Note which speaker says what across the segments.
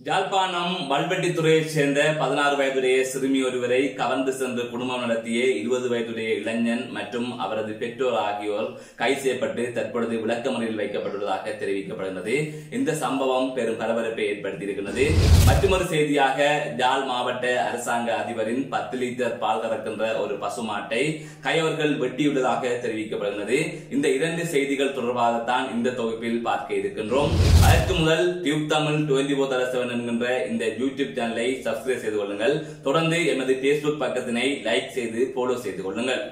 Speaker 1: யாழ்ப்பாணம் வல்வெட்டித்துறையைச் சேர்ந்த பதினாறு வயதுடைய சிறுமி ஒருவரை கவர்ந்து சென்று குடும்பம் நடத்திய இருபது வயதுடைய இளைஞன் மற்றும் அவரது பெற்றோர் ஆகியோர் கைது செய்யப்பட்டு தற்பொழுது விளக்கமறையில் வைக்கப்பட்டுள்ளதாக தெரிவிக்கப்படுகிறது இந்த சம்பவம் பெரும் பரபரப்பை ஏற்படுத்தியிருக்கிறது மற்றொரு செய்தியாக யாழ் மாவட்ட அரசாங்க அதிபரின் பத்து லிட்டர் பால் கறக்கின்ற ஒரு பசுமாட்டை கையவர்கள் வெட்டியுள்ளதாக தெரிவிக்கப்படுகிறது இந்த இரண்டு செய்திகள் தொடர்பாகத்தான் இந்த தொகுப்பில் பார்க்க இருக்கின்றோம் அதற்கு முதல் டியூப் தமிழ் டுவெண்டி ஃபோர் தரசவன் என்கின்ற இந்த யூடியூப் சேனலை சப்ஸ்கிரைப் செய்து கொள்ளுங்கள் தொடர்ந்து எமது பேஸ்புக் பக்கத்தினை லைக் செய்து ஃபாலோ செய்து கொள்ளுங்கள்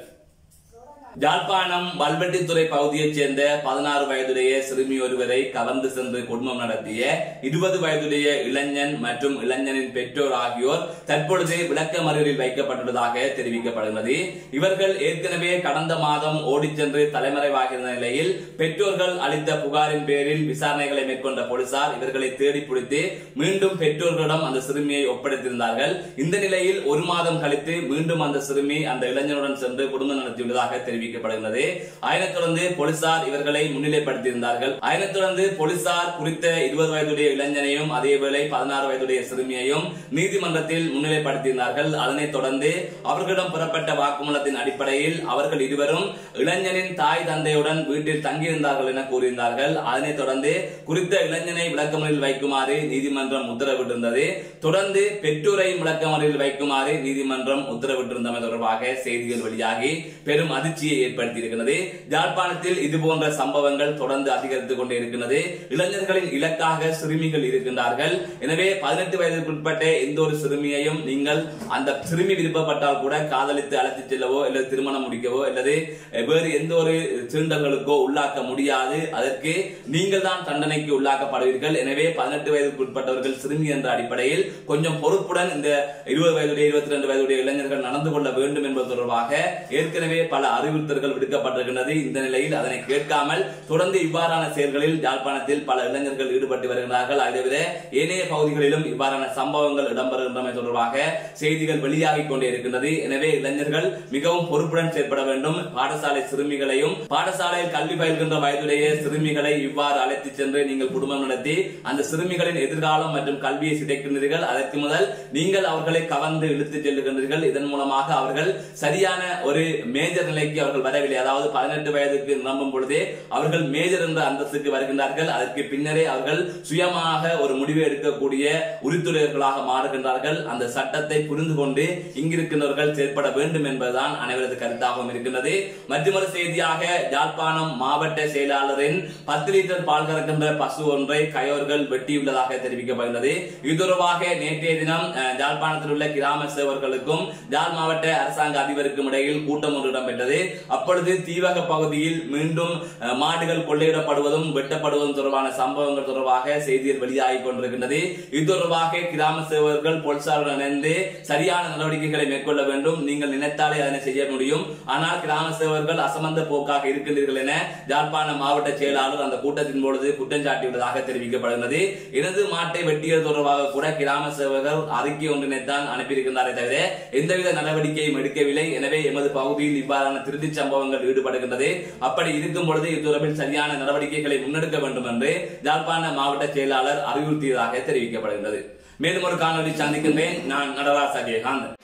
Speaker 1: யாழ்ப்பாணம் வல்வெட்டித்துறை பகுதியைச் சேர்ந்த பதினாறு வயதுடைய சிறுமி ஒருவரை கவர்ந்து சென்று குடும்பம் நடத்திய இருபது வயதுடைய இளைஞன் மற்றும் இளைஞனின் பெற்றோர் ஆகியோர் தற்பொழுது விளக்க மறியலில் வைக்கப்பட்டுள்ளதாக தெரிவிக்கப்படுகிறது இவர்கள் ஏற்கனவே கடந்த மாதம் ஓடிச் சென்று தலைமறைவாகியிருந்த நிலையில் பெற்றோர்கள் அளித்த புகாரின் பேரில் விசாரணைகளை மேற்கொண்ட போலீசார் இவர்களை தேடி பிடித்து மீண்டும் பெற்றோர்களிடம் அந்த சிறுமியை ஒப்படைத்திருந்தார்கள் இந்த நிலையில் ஒரு மாதம் கழித்து மீண்டும் அந்த சிறுமி அந்த இளைஞனுடன் சென்று குடும்பம் நடத்தியுள்ளதாக தெரிவிக்கப்படுகிறது அதனைத் தொடர்ந்து போலீசார் இவர்களை முன்னிலைப்படுத்தியிருந்தார்கள் அதனைத் தொடர்ந்து போலீசார் குறித்த இருபது வயதுடைய இளைஞனையும் அதேவேளை பதினாறு வயதுடைய சிறுமியையும் நீதிமன்றத்தில் முன்னிலைப்படுத்தியிருந்தார்கள் அதனைத் தொடர்ந்து அவர்களிடம் பெறப்பட்ட வாக்குமூலத்தின் அடிப்படையில் அவர்கள் இருவரும் இளைஞனின் தாய் தந்தையுடன் வீட்டில் தங்கியிருந்தார்கள் என கூறியிருந்தார்கள் அதனைத் தொடர்ந்து குறித்த இளைஞனை விளக்கமறில் வைக்குமாறு நீதிமன்றம் உத்தரவிட்டிருந்தது தொடர்ந்து பெற்றோரையும் விளக்கமறில் வைக்குமாறு நீதிமன்றம் உத்தரவிட்டிருந்தமை தொடர்பாக செய்திகள் வெளியாகி பெரும் அதிர்ச்சியை ஏற்படுத்தியிருக்கிறது யாழ்ப்பாணத்தில் இதுபோன்ற சம்பவங்கள் தொடர்ந்து அதிகரித்துக் கொண்டே இருக்கிறது இளைஞர்களின் இலக்காக சிறுமிகள் இருக்கின்றார்கள் எனவே பதினெட்டு வயதுக்குட்பட்ட எந்த ஒரு சிறுமியையும் நீங்கள் அந்த சிறுமி விருப்பப்பட்டால் கூட காதலித்து அழைத்துச் செல்லவோ அல்லது திருமணம் முடிக்கவோ அல்லது வேறு எந்த ஒரு தீண்டல்களுக்கோ உள்ளாக்க முடியாது அதற்கு நீங்கள் தான் தண்டனைக்கு உள்ளாக்கப்படுவீர்கள் எனவே பதினெட்டு வயதுக்கு உட்பட்டவர்கள் சிறுமி என்ற அடிப்படையில் கொஞ்சம் பொறுப்புடன் இந்த இருபது வயதுடைய இருபத்தி ரெண்டு வயதுடைய இளைஞர்கள் நடந்து கொள்ள வேண்டும் என்பது தொடர்பாக ஏற்கனவே பல அறிவுறுத்தல்கள் விடுக்கப்பட்டிருக்கின்றது இந்த நிலையில் அதனை கேட்காமல் தொடர்ந்து இவ்வாறான செயல்களில் யாழ்ப்பாணத்தில் பல இளைஞர்கள் ஈடுபட்டு வருகிறார்கள் அதைவிட ஏனைய பகுதிகளிலும் இவ்வாறான சம்பவங்கள் இடம்பெறுகின்றமை தொடர்பாக செய்திகள் வெளியாகிக் கொண்டே இருக்கின்றது எனவே இளைஞர்கள் மிகவும் பொறுப்புடன் செயற்பட வேண்டும் பாடசாலை சிறுமிகளையும் பாடசாலையில் கல்வி பயில்கின்ற வயதுடைய சிறுமிகளை இவ்வாறு அழைத்து சென்று நீங்கள் குடும்பம் நடத்தி அந்த சிறுமிகளின் எதிர்காலம் மற்றும் கல்வியை சிதைக்கின்றீர்கள் அதற்கு முதல் நீங்கள் அவர்களை கவர்ந்து இழுத்துச் செல்லுகின்றீர்கள் இதன் மூலமாக அவர்கள் சரியான ஒரு மேஜர் நிலைக்கு அவர்கள் வரவில்லை அதாவது பதினெட்டு வயதுக்கு நிரம்பும் பொழுதே அவர்கள் மேஜர் என்ற அந்தஸ்துக்கு வருகின்றார்கள் அதற்கு பின்னரே அவர்கள் சுயமாக ஒரு முடிவை எடுக்கக்கூடிய உரித்துறையர்களாக மாறுகின்றார்கள் அந்த சட்டத்தை புரிந்து கொண்டு இங்கிருக்கின்றவர்கள் செயற்பட வேண்டும் என்பதுதான் அனைவரது கருத்தாகவும் இருக்கின்றது மற்றொரு செய்தியாக யாழ்ப்பாணம் மாவட்ட செயலாளரின் பத்து லிட்டர் பால் கறக்கின்ற பசு ஒன்றை கையோர்கள் வெட்டியுள்ளதாக தெரிவிக்கப்படுகிறது இது தொடர்பாக நேற்றைய தினம் அஹ், யாழ்ப்பாணத்தில் உள்ள கிராம சேவர்களுக்கும் யாழ் மாவட்ட அரசாங்க அதிபருக்கும் இடையில் கூட்டம் ஒன்று இடம்பெற்றது அப்பொழுது தீவக பகுதியில் மீண்டும் அஹ், மாடுகள் கொள்ளையிடப்படுவதும் வெட்டப்படுவதும் தொடர்பான சம்பவங்கள் தொடர்பாக செய்திகள் வெளியாகிக் கொண்டிருக்கின்றது இது தொடர்பாக கிராம சேவகர்கள் போலீசாருடன் இணைந்து சரியான நடவடிக்கைகளை மேற்கொள்ள வேண்டும் நீங்கள் நினைத்தாலே அதனை செய்ய முடியும் ஆனால் கிராம சேவகர்கள் அசமந்த போக்காக இருக்கின்றீர்கள் என யாழ்ப்பாண மாவட்ட செயலாளர் அந்த கூட்டத்தின் பொழுது குற்றம் சாட்டியுள்ளதாக தெரிவிக்கப்படுகிறது எனது மாட்டை வெட்டியது தொடர்பாக கூட கிராம சேவகர் அறிக்கை ஒன்றினைத்தான் அனுப்பியிருக்கின்றாரே தவிர எந்தவித நடவடிக்கையும் எடுக்கவில்லை எனவே எமது பகுதியில் இவ்வாறான திருட்டுச் சம்பவங்கள் ஈடுபடுகின்றது அப்படி இருக்கும் பொழுது இது தொடர்பில் சரியான நடவடிக்கைகளை முன்னெடுக்க வேண்டும் என்று யாழ்ப்பாண மாவட்ட செயலாளர் அறிவுறுத்தியதாக தெரிவிக்கப்படுகின்றது மேலும் ஒரு காணொலி சந்திக்கின்றேன் நான் நடராஜ் அஜயகாந்த்